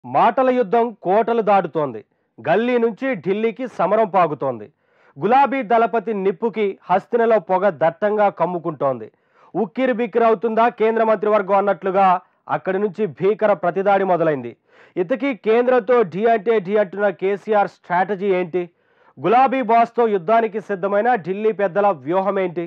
మాటల యుద్ధం కోటలు దాటుతోంది గల్లీ నుంచి ఢిల్లీకి సమరం పాగుతోంది గులాబీ దళపతి నిప్పుకి హస్తినలో పొగ దట్టంగా కమ్ముకుంటోంది ఉక్కిరి బిక్కిరి అవుతుందా కేంద్ర మంత్రివర్గం అన్నట్లుగా అక్కడి నుంచి భీకర ప్రతిదాడి మొదలైంది ఇతకీ కేంద్రంతో ఢీ అంటే ఢీ అంటున్న కేసీఆర్ స్ట్రాటజీ ఏంటి గులాబీ బాస్తో యుద్ధానికి సిద్ధమైన ఢిల్లీ పెద్దల వ్యూహం ఏంటి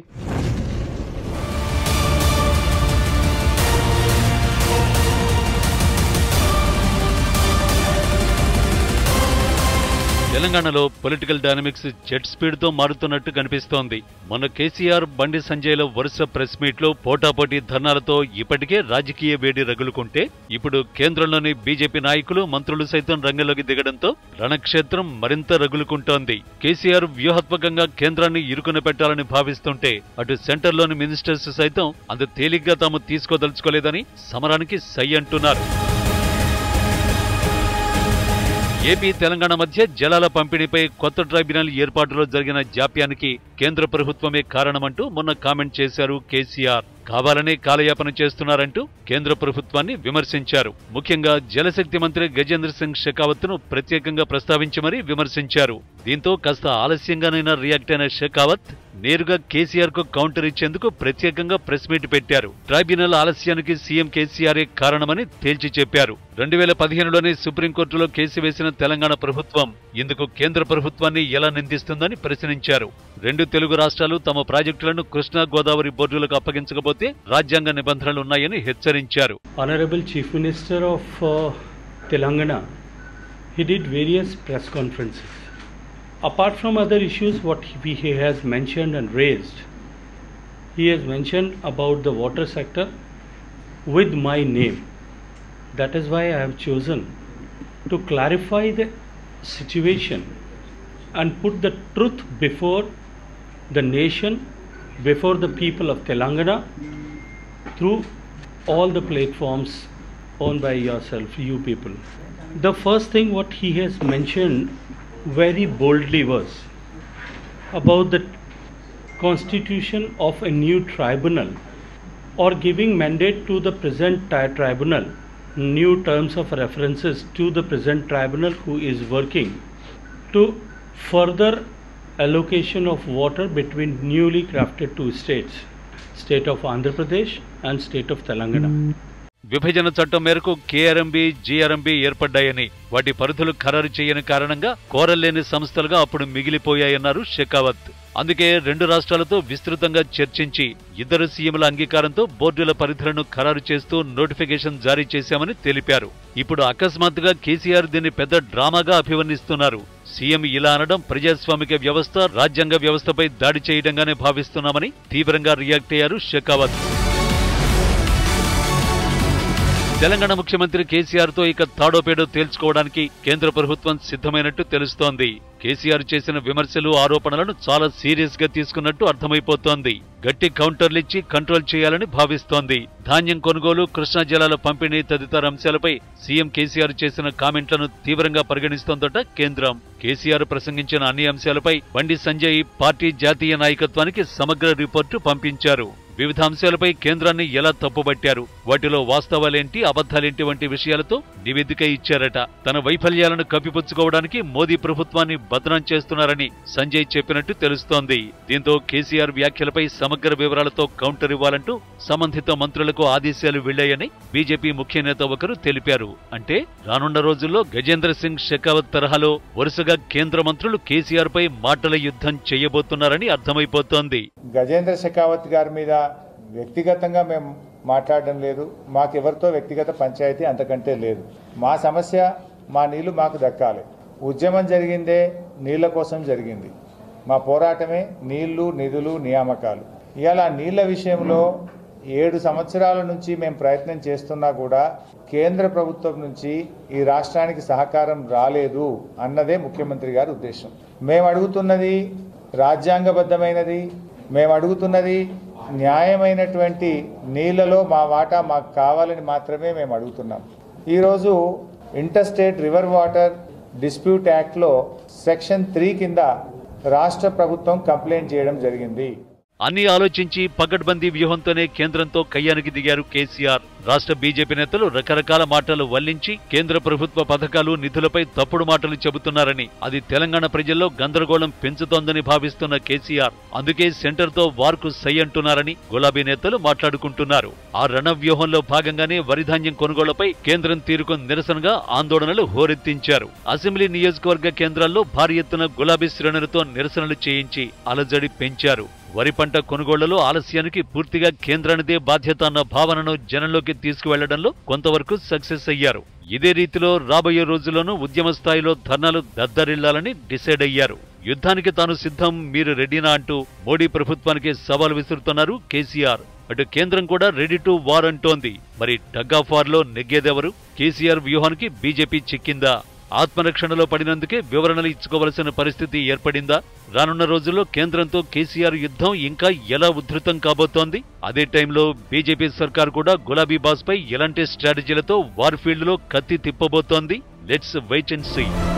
తెలంగాణలో పొలిటికల్ డైనమిక్స్ జెట్ స్పీడ్ తో మారుతున్నట్టు కనిపిస్తోంది మొన్న కేసీఆర్ బండి సంజయ్ల వరుస ప్రెస్ మీట్ లో పోటాపోటీ ధర్నాలతో ఇప్పటికే రాజకీయ వేడి రగులుకుంటే ఇప్పుడు కేంద్రంలోని బీజేపీ నాయకులు మంత్రులు సైతం రంగంలోకి దిగడంతో రణక్షేత్రం మరింత రగులుకుంటోంది కేసీఆర్ వ్యూహాత్మకంగా కేంద్రాన్ని ఇరుకున పెట్టాలని భావిస్తుంటే అటు సెంటర్లోని మినిస్టర్స్ సైతం అంత తేలిగ్గా తాము తీసుకోదలుచుకోలేదని సమరానికి సై అంటున్నారు ఏపీ తెలంగాణ మధ్య జలాల పంపిణీపై కొత్త ట్రైబ్యునల్ ఏర్పాటులో జరిగిన జాప్యానికి కేంద్ర ప్రభుత్వమే కారణమంటూ మొన్న కామెంట్ చేశారు కేసీఆర్ కావాలనే కాలయాపన చేస్తున్నారంటూ కేంద్ర ప్రభుత్వాన్ని విమర్శించారు ముఖ్యంగా జలశక్తి మంత్రి గజేంద్ర సింగ్ షెకావత్ ను ప్రత్యేకంగా ప్రస్తావించి మరీ విమర్శించారు దీంతో కాస్త ఆలస్యంగానైనా రియాక్ట్ అయిన షెకావత్ నేరుగా కేసీఆర్ కు కౌంటర్ ఇచ్చేందుకు ప్రత్యేకంగా ప్రెస్ మీట్ పెట్టారు ట్రైబ్యునల్ ఆలస్యానికి సీఎం కేసీఆరే కారణమని తేల్చి చెప్పారు రెండు వేల పదిహేనులోనే సుప్రీంకోర్టులో కేసు వేసిన తెలంగాణ ప్రభుత్వం ఇందుకు కేంద్ర ప్రభుత్వాన్ని ఎలా నిందిస్తుందని ప్రశ్నించారు రెండు తెలుగు రాష్ట్రాలు తమ ప్రాజెక్టులను కృష్ణా గోదావరి బోర్డులకు అప్పగించకపోతే రాజ్యాంగ నిబంధనలున్నాయని హెచ్చరించారు Honorable Chief Minister of uh, Telangana, he did various press conferences. Apart from other issues, what he, he has mentioned and raised, he has mentioned about the water sector with my name. That is why I have chosen to clarify the situation and put the truth before the nation, before the people of Telangana, through all the platforms owned by yourself, you people. The first thing what he has mentioned very boldly was about the constitution of a new tribunal or giving mandate to the present tri- tribunal, new terms of references to the present tribunal who is working to further allocation of water between newly crafted two states state of andhra pradesh and state of telangana విభజన చట్టం మేరకు KRMB జీఆర్ఎంబి ఏర్పడ్డాయని వాటి పరిధులు ఖరారు చేయని కారణంగా కోరలేని సంస్థలుగా అప్పుడు మిగిలిపోయాయన్నారు షెకావత్ అందుకే రెండు రాష్ట్రాలతో విస్తృతంగా చర్చించి ఇద్దరు సీఎంల అంగీకారంతో బోర్డుల పరిధులను ఖరారు చేస్తూ నోటిఫికేషన్ జారీ చేశామని తెలిపారు ఇప్పుడు అకస్మాత్తుగా కేసీఆర్ దీన్ని పెద్ద డ్రామాగా అభివర్ణిస్తున్నారు సీఎం ఇలా అనడం ప్రజాస్వామిక వ్యవస్థ రాజ్యాంగ వ్యవస్థపై దాడి చేయడంగానే భావిస్తున్నామని తీవ్రంగా రియాక్ట్ అయ్యారు షెకావత్ తెలంగాణ ముఖ్యమంత్రి కేసీఆర్ తో ఇక తాడోపేడో తేల్చుకోవడానికి కేంద్ర ప్రభుత్వం సిద్ధమైనట్టు తెలుస్తోంది కేసీఆర్ చేసిన విమర్శలు ఆరోపణలను చాలా సీరియస్ గా తీసుకున్నట్టు అర్థమైపోతోంది గట్టి కౌంటర్లిచ్చి కంట్రోల్ చేయాలని భావిస్తోంది ధాన్యం కొనుగోలు కృష్ణా జలాల పంపిణీ తదితర అంశాలపై సీఎం కేసీఆర్ చేసిన కామెంట్లను తీవ్రంగా పరిగణిస్తోందట కేంద్రం కేసీఆర్ ప్రసంగించిన అన్ని అంశాలపై బండి సంజయ్ పార్టీ జాతీయ నాయకత్వానికి సమగ్ర రిపోర్టు పంపించారు వివిధ అంశాలపై కేంద్రాన్ని ఎలా తప్పుబట్టారు వాటిలో వాస్తవాలేంటి అబద్ధాలేంటి వంటి విషయాలతో నివేదిక ఇచ్చారట తన వైఫల్యాలను కప్పిపుచ్చుకోవడానికి మోదీ ప్రభుత్వాన్ని బదనాం చేస్తున్నారని సంజయ్ చెప్పినట్టు తెలుస్తోంది దీంతో కేసీఆర్ వ్యాఖ్యలపై సమగ్ర వివరాలతో కౌంటర్ ఇవ్వాలంటూ సంబంధిత మంత్రులకు ఆదేశాలు వెళ్లాయని బీజేపీ ముఖ్య నేత ఒకరు తెలిపారు అంటే రానున్న రోజుల్లో గజేంద్ర సింగ్ షెకావత్ తరహాలో వరుసగా కేంద్ర మంత్రులు కేసీఆర్ పై మాటల యుద్ధం చేయబోతున్నారని అర్థమైపోతోంది గజేంద్ర షెకావత్ గారి మీద వ్యక్తిగతంగా మేము మాట్లాడడం లేదు మాకెవరితో వ్యక్తిగత పంచాయతీ అంతకంటే లేదు మా సమస్య మా నీళ్లు మాకు దక్కాలి ఉద్యమం జరిగిందే నీళ్ల కోసం జరిగింది మా పోరాటమే నీళ్లు నిధులు నియామకాలు ఇవాళ నీళ్ల విషయంలో ఏడు సంవత్సరాల నుంచి మేము ప్రయత్నం చేస్తున్నా కూడా కేంద్ర ప్రభుత్వం నుంచి ఈ రాష్ట్రానికి సహకారం రాలేదు అన్నదే ముఖ్యమంత్రి గారి ఉద్దేశం మేము అడుగుతున్నది రాజ్యాంగబద్ధమైనది మేము అడుగుతున్నది న్యాయమైనటువంటి నీళ్లలో మా వాటా మాకు కావాలని మాత్రమే మేము అడుగుతున్నాం ఈరోజు inter state river water dispute యాక్ట్లో సెక్షన్ త్రీ కింద రాష్ట్ర ప్రభుత్వం కంప్లైంట్ చేయడం జరిగింది అన్ని ఆలోచించి పకడ్బందీ వ్యూహంతోనే కేంద్రంతో కయ్యానికి దిగారు కేసీఆర్ రాష్ట్ర బీజేపీ నేతలు రకరకాల మాటలు వల్లించి కేంద్ర ప్రభుత్వ పథకాలు నిధులపై తప్పుడు మాటలు చెబుతున్నారని అది తెలంగాణ ప్రజల్లో గందరగోళం పెంచుతోందని భావిస్తున్న కేసీఆర్ అందుకే సెంటర్తో వార్కు సై అంటున్నారని గులాబీ నేతలు మాట్లాడుకుంటున్నారు ఆ రణవ్యూహంలో భాగంగానే వరిధాన్యం కొనుగోళ్లపై కేంద్రం తీరుకు నిరసనగా ఆందోళనలు హోరెత్తించారు అసెంబ్లీ నియోజకవర్గ కేంద్రాల్లో భారీ ఎత్తున గులాబీ శ్రేణులతో నిరసనలు చేయించి అలజడి పెంచారు వరి పంట కొనుగోళ్లలో ఆలస్యానికి పూర్తిగా కేంద్రానిదే బాధ్యత అన్న భావనను జనంలోకి తీసుకువెళ్లడంలో కొంతవరకు సక్సెస్ అయ్యారు ఇదే రీతిలో రాబోయే రోజుల్లోనూ ఉద్యమ స్థాయిలో ధర్నాలు దద్దరిల్లాలని డిసైడ్ అయ్యారు యుద్ధానికి తాను సిద్ధం మీరు రెడీనా అంటూ మోడీ ప్రభుత్వానికి సవాల్ విసురుతున్నారు కేసీఆర్ అటు కేంద్రం కూడా రెడీ టు వార్ అంటోంది మరి టగ్ ఆఫ్ వార్ లో నెగ్గేదెవరు కేసీఆర్ వ్యూహానికి బీజేపీ చిక్కిందా ఆత్మరక్షణలో పడినందుకే వివరణలు ఇచ్చుకోవలసిన పరిస్థితి ఏర్పడిందా రానున్న రోజుల్లో కేంద్రంతో కేసీఆర్ యుద్ధం ఇంకా ఎలా ఉధృతం కాబోతోంది అదే టైంలో బీజేపీ సర్కార్ కూడా గులాబీ బాస్ పై ఎలాంటి స్ట్రాటజీలతో వార్ ఫీల్డ్ లో కత్తి తిప్పబోతోంది లెట్స్ వెయిట్ అండ్ సీ